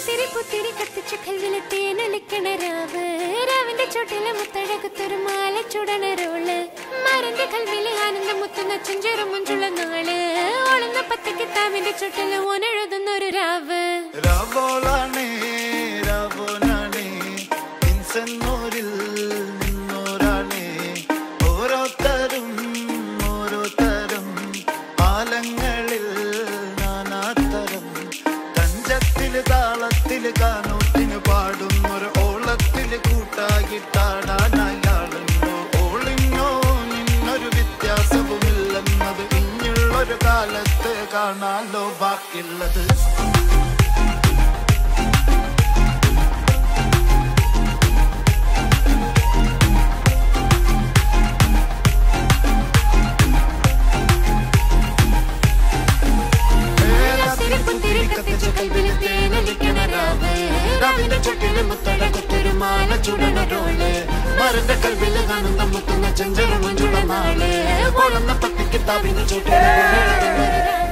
രാത്തിരി പുത്തിരി കത്തിച്ച കൽവിലെ തേനൊലിക്കണ രാവ് രാവിന്റെ ചുട്ടിലെ മുത്തഴകത്തൊരു മാല ചുടണ റോള് മരന്റെ കൽവിലെ ആനന്ദം മുത്തുന്ന ചെഞ്ചെറു മുഞ്ചുള്ള നാള് ഓളുന്ന പത്തക്ക് താവിന്റെ ചുട്ടില് ഓനെഴുതുന്ന ഒരു രാവ് രാവോളാണേ രാവോനാണേ ഇൻസന്നൂരിൽ നിന്നോരാണേ ഓരോരുത്തരും ഓരോരുത്തരും ആലങ്ങളിൽ നാനാത്തരം തഞ്ചത്തില് താളത്തില് കാനോത്തിന് പാടും ഒരു ഓളത്തില് കൂട്ടാകിട്ടാടാനയാളുണ്ടോ ഓളിന്നോ നിന്നൊരു വ്യത്യാസവുമില്ലെന്നത് ഇനിയുള്ളൊരു കാലത്ത് കാണാലോ ബാക്കിയുള്ളത് രാത്തിരി പുത്തിരി കത്തിച്ച കൽവിലെ തേനൊലിക്കണ രാവ് രാവിന്റെ ചുട്ടില് മുത്തഴകത്തൊരു മാല ചുടണ റോള് മരന്റെ കൽവില് കാണുന്ന മുത്തുന്ന ചെഞ്ചെറു മഞ്ചുള്ള നാള് ഓളുന്ന പത്തക്ക് താവിന്റെ ചുട്ടില് ഓനെഴുതുന്ന ഒരു രാവ്